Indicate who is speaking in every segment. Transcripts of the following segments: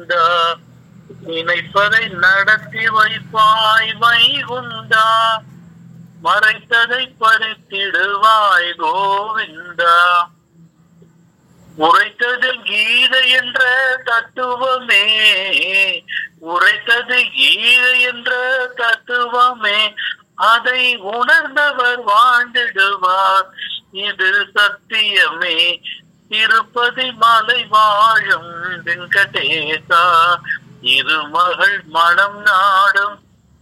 Speaker 1: வைகுந்தா நினைப்பதை நடத்தி வைப்பாய் வைகுந்தா மறைத்ததை பறித்திடுவாய் கோவிந்தா உரைத்தது கீதை என்ற தத்துவமே உரைத்தது கீதை என்ற தத்துவமே அதை உணர்ந்தவர் வாழ்ந்திடுவார் இது சத்தியமே திருப்பதி மலை வாழும் வெங்கடேசா இருமகள் மனம் நாடும்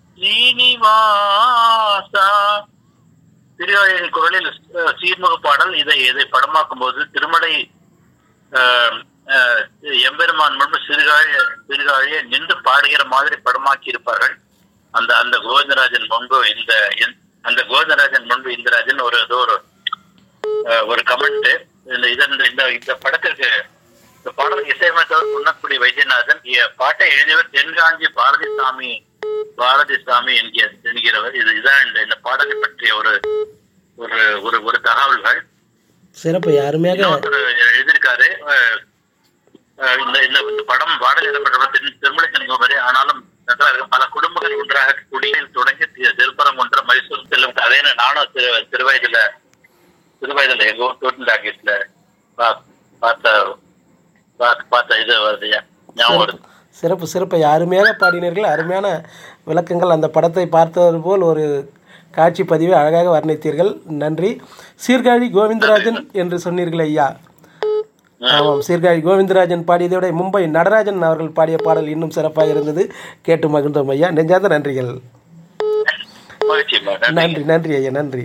Speaker 1: சீனிவாசா திருவாயூரின் குரலில் அஹ், சீர்முக பாடல் இதை இதை படமாக்கும் போது திருமலை அஹ், அஹ், எம்பெருமான் முன்பு சிறுகாழ சிறுகாழியை நின்று பாடுகிற மாதிரி படமாக்கி இருப்பார்கள் அந்த அந்த கோவிந்தராஜன் முன்பு இந்த இந்த- அந்த கோவிந்தராஜன் முன்பு இந்திராஜன் ஒரு ஏதோ ஒரு அஹ், ஒரு கமெண்ட் இந்த இதன் இந்த இந்த படத்திற்கு இந்த பாடல் இசையமைத்தவர் புன்னக்குடி வைத்தியநாதன் இ- பாட்டை எழுதியவர் தென்காஞ்சி பாரதி சாமி பாரதி சாமி என்கிற என்கிறவர் இது இதான் இந்த இந்த பாடலை பற்றிய ஒரு ஒரு ஒரு ஒரு தகவல்கள்
Speaker 2: சிறப்பு அருமையாக
Speaker 1: இன்னொருத்தர் எழுதியிருக்காரு அஹ், அஹ், இந்த இந்த இந்த படம் பாடல் இடம்பெற்ற திரு திருமலை தென்குமரி ஆனாலும் நன்றாக இருக்கு. பல குடும்பங்கள் ஒன்றாக குடியில் தொடங்கி தி- திருப்பரங்குன்ற மைசூர் செல்லும் கதைன்னு நானும் திரு திருவயதுல திருவயதுல எங்க ஊர் டூட்டன் டாக்கீஸ்ல பா- பார்த்த பா- பார்த்த இது வருது ஞாபகம் வருது
Speaker 2: சிறப்பு சிறப்பு அருமையாக பாடினீர்கள் அருமையான விளக்கங்கள் அந்த படத்தை பார்த்தது போல் ஒரு காட்சி பதிவை அழகாக வர்ணித்தீர்கள் நன்றி சீர்காழி கோவிந்தராஜன் என்று சொன்னீர்கள் ஐயா ஆமாம் சீர்காழி கோவிந்தராஜன் பாடியதை விட மும்பை நடராஜன் அவர்கள் பாடிய பாடல் இன்னும் சிறப்பாக இருந்தது கேட்டு மகிழ்ந்தோம் ஐயா நெஞ்சார்ந்த நன்றிகள்
Speaker 1: மகிழ்ச்சிமா நன்றி
Speaker 2: நன்றி நன்றி ஐயா நன்றி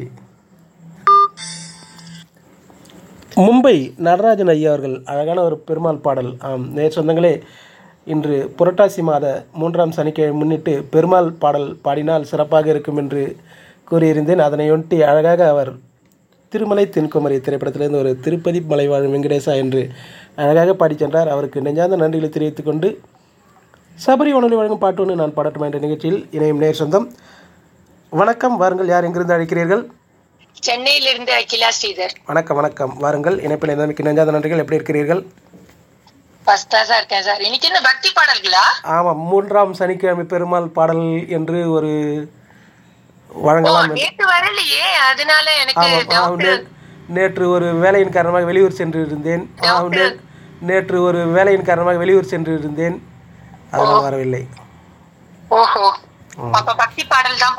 Speaker 2: மும்பை நடராஜன் ஐயா அவர்கள் அழகான ஒரு பெருமாள் பாடல் ஆம் நேர் சொந்தங்களே இன்று புரட்டாசி மாத மூன்றாம் சனிக்கிழமை முன்னிட்டு பெருமாள் பாடல் பாடினால் சிறப்பாக இருக்கும் என்று கூறியிருந்தேன் அதனையொட்டி அழகாக அவர் திருமலை தென்குமரி திரைப்படத்திலிருந்து ஒரு திருப்பதி மலை வாழும் வெங்கடேசா என்று அழகாக பாடிச் சென்றார் அவருக்கு நெஞ்சார்ந்த நன்றிகளை தெரிவித்துக் கொண்டு சபரி உணவு வழங்கும் பாட்டு ஒன்று நான் பாடட்டுமா என்ற நிகழ்ச்சியில் இணையும் நேர் சொந்தம் வணக்கம் வாருங்கள் யார் எங்கிருந்து அழைக்கிறீர்கள்
Speaker 3: சென்னையிலிருந்து அகிலா ஸ்ரீதர்
Speaker 2: வணக்கம் வணக்கம் வாருங்கள் இணைப்பில் இருந்தமைக்கு நெஞ்சாத நன்றிகள் எப்படி இருக்கிறீர்கள்
Speaker 3: ஃபர்ஸ்ட் கிளாஸா இருக்கேன் சார் இன்னைக்கு என்ன பக்தி பாடல்களா
Speaker 2: ஆமாம் மூன்றாம் சனிக்கிழமை பெருமாள் பாடல் என்று ஒரு
Speaker 3: ஓ
Speaker 2: வழங்கலாம் என்று-
Speaker 3: நேத்து வரலையே அதனால எனக்கு
Speaker 2: ஆமாம் ஆமாம்,
Speaker 3: doubt.
Speaker 2: நே- நேற்று ஒரு வேலையின் காரணமாக வெளியூர் சென்று இருந்தேன் ஆமாம், நே- நேற்று ஒரு வேலையின் காரணமாக வெளியூர் சென்று இருந்தேன் அதனால் வரவில்லை
Speaker 3: ஓஹோ அப்ப பக்தி பாடல் தான்